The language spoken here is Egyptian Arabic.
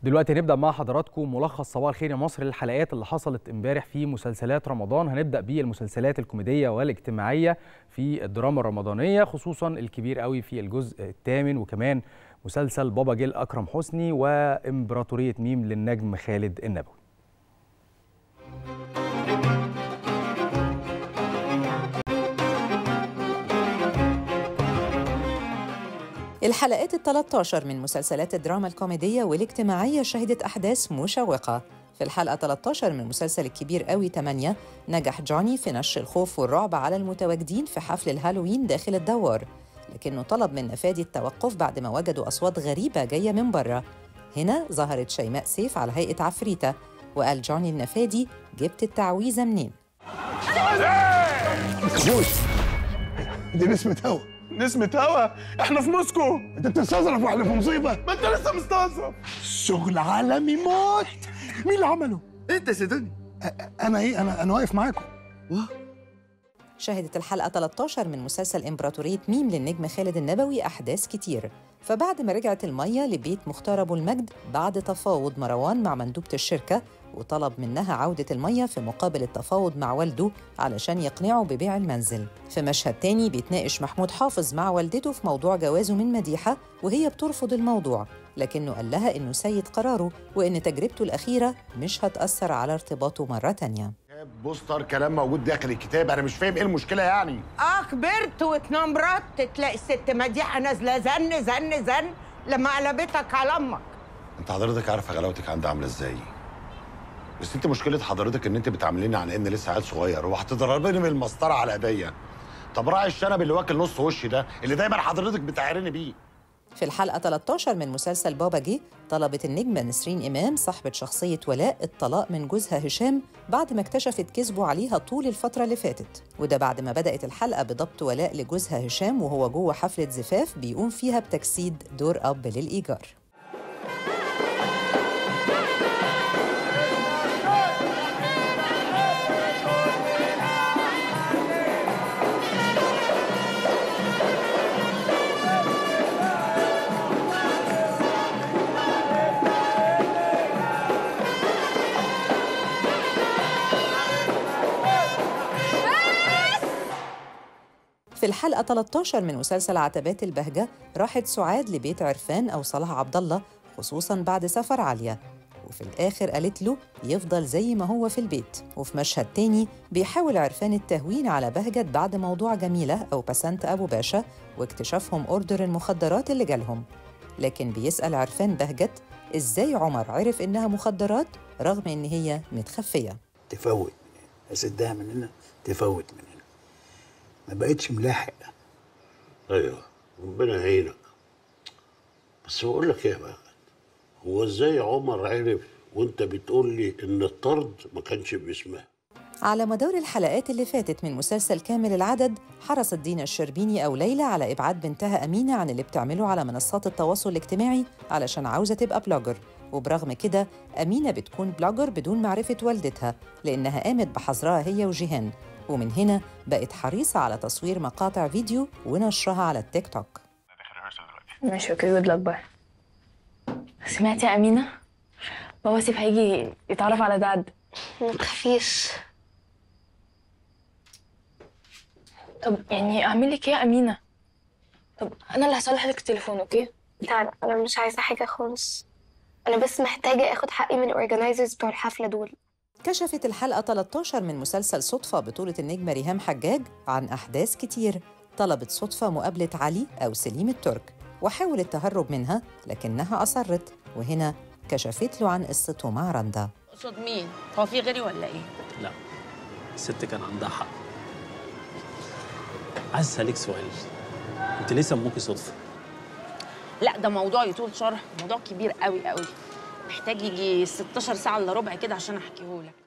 دلوقتي هنبدا مع حضراتكم ملخص صباح الخير يا مصر للحلقات اللي حصلت امبارح في مسلسلات رمضان هنبدا بالمسلسلات الكوميديه والاجتماعيه في الدراما الرمضانيه خصوصا الكبير قوي في الجزء الثامن وكمان مسلسل بابا جيل اكرم حسني وامبراطوريه ميم للنجم خالد النبوي الحلقات ال 13 من مسلسلات الدراما الكوميدية والاجتماعية شهدت أحداث مشوقة في الحلقة 13 من مسلسل الكبير قوي 8 نجح جوني في نشر الخوف والرعب على المتواجدين في حفل الهالوين داخل الدوار لكنه طلب من نفادي التوقف بعد ما وجدوا أصوات غريبة جاية من بره هنا ظهرت شيماء سيف على هيئة عفريتة وقال جوني النفادي جبت التعويذة منين؟ كابوس دي نسمة هوا نسمة هوا احنا في موسكو انت بتستظرف واحنا في مصيبة ما انت لسه مستظرف شغل عالمي موت مين اللي عمله؟ انت سيدوني انا ايه انا انا واقف معاكم شهدت الحلقة 13 من مسلسل إمبراطورية ميم للنجم خالد النبوي أحداث كتير فبعد ما رجعت المية لبيت مختار أبو المجد بعد تفاوض مروان مع مندوبة الشركة وطلب منها عودة المية في مقابل التفاوض مع والده علشان يقنعه ببيع المنزل في مشهد تاني بيتناقش محمود حافظ مع والدته في موضوع جوازه من مديحة وهي بترفض الموضوع لكنه قال لها إنه سيد قراره وإن تجربته الأخيرة مش هتأثر على ارتباطه مرة تانية بوستر كلام موجود داخل الكتاب انا مش فاهم ايه المشكلة يعني اه كبرت واتنمرت تلاقي الست مديحه نازله زن زن زن لما قلبتك على امك انت حضرتك عارفة غلاوتك عندي عاملة ازاي بس انت مشكلة حضرتك ان انت بتعامليني عن ان لسه عيل صغير وهتضربني من المسطرة على ايديا طب راعي الشنب اللي واكل نص وشي ده اللي دايما حضرتك بتعيرني بيه في الحلقة 13 من مسلسل بابا جه طلبت النجمة نسرين إمام صاحبة شخصية ولاء الطلاق من جوزها هشام بعد ما اكتشفت كذبه عليها طول الفترة اللي فاتت وده بعد ما بدأت الحلقة بضبط ولاء لجوزها هشام وهو جوه حفلة زفاف بيقوم فيها بتجسيد دور أب للإيجار في الحلقة 13 من مسلسل عتبات البهجة راحت سعاد لبيت عرفان أو صلاح عبد الله خصوصا بعد سفر عالية وفي الآخر قالت له يفضل زي ما هو في البيت وفي مشهد تاني بيحاول عرفان التهوين على بهجت بعد موضوع جميلة أو بسنت أبو باشا واكتشافهم أوردر المخدرات اللي جالهم لكن بيسأل عرفان بهجت إزاي عمر عرف إنها مخدرات رغم إن هي متخفية تفوت اسدها من هنا تفوت من هنا ما بقتش ملاحق ايوه ربنا يعينك بس بقول لك ايه يا بقى هو ازاي عمر عرف وانت بتقول لي ان الطرد ما كانش باسمها على مدار الحلقات اللي فاتت من مسلسل كامل العدد حرصت دينا الشربيني أو ليلى على إبعاد بنتها أمينة عن اللي بتعمله على منصات التواصل الاجتماعي علشان عاوزة تبقى بلوجر وبرغم كده أمينة بتكون بلوجر بدون معرفة والدتها لأنها قامت بحظرها هي وجيهان ومن هنا بقت حريصة على تصوير مقاطع فيديو ونشرها على التيك توك ماشي اوكي جود لك باي سمعتي يا امينه بابا سيف هيجي يتعرف على داد ما تخافيش طب يعني اعمل لك ايه يا امينه طب انا اللي هصلح لك التليفون اوكي لا انا مش عايزه حاجه خالص انا بس محتاجه اخد حقي من الاورجنايزرز بتوع الحفله دول كشفت الحلقة 13 من مسلسل صدفة بطولة النجمة ريهام حجاج عن أحداث كتير طلبت صدفة مقابلة علي أو سليم الترك وحاول التهرب منها لكنها أصرت وهنا كشفت له عن قصته مع رندا قصد مين؟ هو في غيري ولا ايه؟ لا الست كان عندها حق عايز اسالك سؤال انت ليه سموكي صدفه لا ده موضوع يطول شرح موضوع كبير قوي قوي محتاج يجي 16 ساعه الا ربع كده عشان احكيه لك